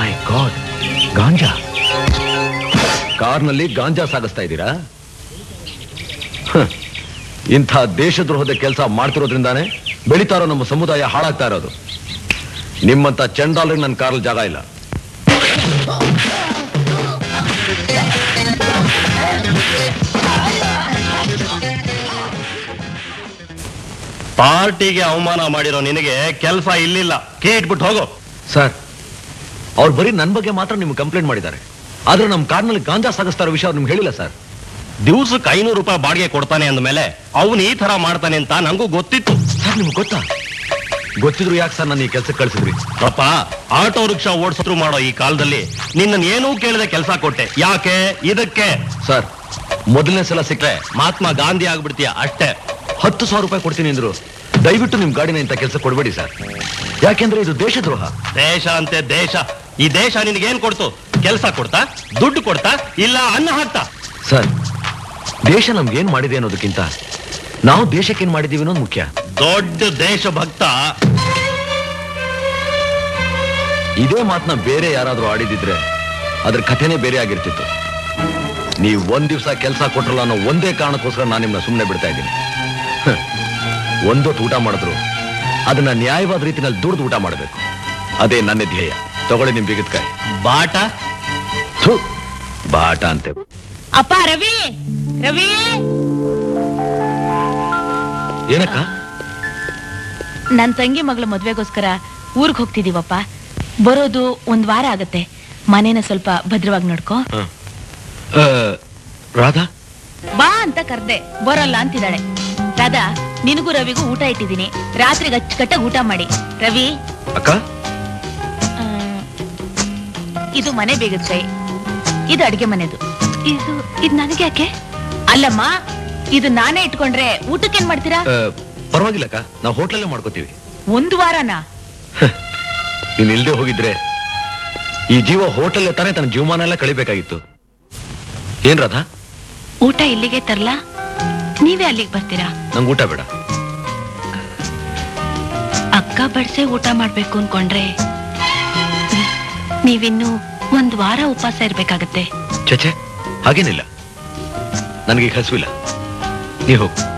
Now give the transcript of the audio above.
ಮೈ god ಗಾಂಜಾ ಕಾರ್ನಲ್ಲಿ ಗಾಂಜಾ ಸಾಗಿಸ್ತಾ ಇದ್ದೀರಾ ಹ, ಇಂಥ ದೇಶದ್ರೋಹದ ಕೆಲಸ ಮಾಡ್ತಿರೋದ್ರಿಂದಾನೇ ಬೆಳೀತಾ ಇರೋ ನಮ್ಮ ಸಮುದಾಯ ಹಾಳಾಗ್ತಾ ಇರೋದು ನಿಮ್ಮಂತ ಚಂಡಾಲರಿಗೆ ನನ್ನ ಕಾರಲ್ಲಿ ಜಾಗ ಇಲ್ಲ ಪಾರ್ಟಿಗೆ ಅವಮಾನ ಮಾಡಿರೋ ನಿನಗೆ ಕೆಲಸ ಇಲ್ಲಿಲ್ಲ ಕೀ ಇಟ್ಬಿಟ್ಟು ಹೋಗು ಸರ್ ಅವ್ರು ಬರೀ ನನ್ನ ಬಗ್ಗೆ ಮಾತ್ರ ನಿಮ್ಗೆ ಕಂಪ್ಲೇಂಟ್ ಮಾಡಿದ್ದಾರೆ ಆದ್ರೆ ನಮ್ಮ ಕಾರ್ನಲ್ಲಿ ಗಾಂಜಾ ಸಾಗಿಸ್ತಾ ಇರೋ ವಿಷಯ ಅವ್ರು ನಿಮ್ಗೆ ಹೇಳಿಲ್ಲ ಸರ್ ದಿವ್ಸಕ್ಕೆ ಐನೂರು ರೂಪಾಯಿ ಬಾಡಿಗೆ ಕೊಡ್ತಾನೆ ಅಂದ್ಮೇಲೆ ಅವನು ಈ ತರ ಮಾಡ್ತಾನೆ ಅಂತ ನಂಗೂ ಗೊತ್ತಿತ್ತು ಸರ್ ನಿಮ್ಗೆ ಗೊತ್ತಾ ಗೊತ್ತಿದ್ರು ಯಾಕೆ ಸರ್ ನನ್ನ ಈ ಕೆಲಸಕ್ಕೆ ಕಳಿಸಿದ್ರಿ ಪಾಪ ಆಟೋ ರಿಕ್ಷಾ ಓಡಿಸಿದ್ರು ಮಾಡೋ ಈ ಕಾಲದಲ್ಲಿ ನಿನ್ನ ಏನೂ ಕೇಳದೆ ಕೆಲಸ ಕೊಟ್ಟೆ ಯಾಕೆ ಇದಕ್ಕೆ ಸರ್ ಮೊದಲನೇ ಸಲ ಸಿಕ್ಕರೆ ಮಹಾತ್ಮ ಗಾಂಧಿ ಆಗ್ಬಿಡ್ತೀಯ ಅಷ್ಟೇ ಹತ್ತು ಸಾವಿರ ರೂಪಾಯಿ ಕೊಡ್ತೀನಿ ಅಂದ್ರು ದಯವಿಟ್ಟು ನಿಮ್ ಗಾಡಿನ ಇಂಥ ಕೆಲಸ ಕೊಡಬೇಡಿ ಸರ್ ಯಾಕೆಂದ್ರೆ ಇದು ದೇಶದ್ರೋಹ ದೇಶ ಅಂತೆ ದೇಶ ಈ ದೇಶ ನಿನಗೇನ್ ಕೊಡ್ತು ಕೆಲಸ ಕೊಡ್ತಾ ದುಡ್ಡು ಕೊಡ್ತಾ ಇಲ್ಲ ಅನ್ನ ಹಾಕ್ತಾ ಸರ್ ದೇಶ ನಮ್ಗೆ ಏನ್ ಮಾಡಿದೆ ಅನ್ನೋದಕ್ಕಿಂತ ನಾವು ದೇಶಕ್ಕೆ ಏನ್ ಮಾಡಿದೀವಿ ಅನ್ನೋದು ಮುಖ್ಯ ದೊಡ್ಡ ದೇಶಭಕ್ತ ಇದೇ ಮಾತನ್ನ ಬೇರೆ ಯಾರಾದ್ರೂ ಆಡಿದಿದ್ರೆ ಅದ್ರ ಕಥೆನೇ ಬೇರೆ ಆಗಿರ್ತಿತ್ತು ನೀವು ಒಂದ್ ದಿವಸ ಕೆಲಸ ಕೊಟ್ರಲ್ಲ ಅನ್ನೋ ಒಂದೇ ಕಾರಣಕ್ಕೋಸ್ಕರ ನಾನು ನಿಮ್ಮನ್ನ ಸುಮ್ಮನೆ ಬಿಡ್ತಾ ಇದ್ದೀನಿ ಹ. ಒಂದೊತ್ತು ಊಟ ಮಾಡಿದ್ರು ಅದನ್ನ ನ್ಯಾಯವಾದ ರೀತಿನಲ್ಲಿ ದುಡ್ದು ಊಟ ಮಾಡಬೇಕು ಅದೇ ನನ್ನ ಧ್ಯೇಯ ತಗೊಳ್ಳಿ ನಿಮ್ ಬಿಗದ್ಕಾಯಿ ಬಾಟ ಥು, ಬಾಟ ಅಂತೆ ಅಪ್ಪ ರವಿ ರವಿ ಏನಕ್ಕ ನನ್ ತಂಗಿ ಮಗಳ ಮದ್ವೆಗೋಸ್ಕರ ಊರ್ಗ್ ಹೋಗ್ತಿದೀವಪ್ಪ ಬರೋದು ಒಂದ್ ವಾರ ಆಗತ್ತೆ ಮನೇನ ಸ್ವಲ್ಪ ಭದ್ರವಾಗಿ ನೋಡ್ಕೋ ಆ, ರಾಧಾ ಬಾ ಅಂತ ಕರ್ದೆ ಬರೋಲ್ಲ ಅಂತಿದ್ದಾಳೆ ರಾಧಾ ನಿನಗೂ ರವಿಗೂ ಊಟ ಇಟ್ಟಿದ್ದೀನಿ ರಾತ್ರಿಗೆ ಅಚ್ಚುಕಟ್ಟಾಗಿ ಊಟ ಮಾಡಿ ರವಿ ಅಕ್ಕ ಆ, ಇದು ಮನೆ ಬೇಗದ ಕೈ ಇದು ಅಡಿಗೆ ಮನೆದು ಇದು ಇದು ನನಗೆ ಯಾಕೆ ಅಲ್ಲಮ್ಮ ಇದು ನಾನೇ ಇಟ್ಕೊಂಡ್ರೆ ಊಟಕ್ಕೇನ್ ಮಾಡ್ತೀರಾ ಆ, ಪರವಾಗಿಲ್ಲ ಅಕ್ಕ ನಾವು ಹೋಟ್ಲಲ್ಲೇ ಮಾಡ್ಕೋತೀವಿ ಒಂದು ವಾರನಾ ನೀನ್ ಇಲ್ದೆ ಹೋಗಿದ್ರೆ ಈ ಜೀವ ಹೋಟೆಲ್ ತಾನೇ ತನ್ನ ಜೀವಮಾನ ಎಲ್ಲ ಕಳಿಬೇಕಾಗಿತ್ತು ಏನ್ ರಾಧಾ ಊಟ ಇಲ್ಲಿಗೆ ತರ್ಲಾ ನೀವೇ ಅಲ್ಲಿಗೆ ಬರ್ತೀರಾ ನಂಗೆ ಊಟ ಬೇಡ ಅಕ್ಕ ಬಡ್ಸೆ ಊಟ ಮಾಡ್ಬೇಕು ಅನ್ಕೊಂಡ್ರೆ ನೀವಿನ್ನು ಒಂದ್ ವಾರ ಉಪವಾಸ ಇರ್ಬೇಕಾಗತ್ತೆ ಚಚೆ ಹಾಗೇನಿಲ್ಲ ನನಗೆ ಹಸುವಿಲ್ಲ ನೀ ಹೋಗು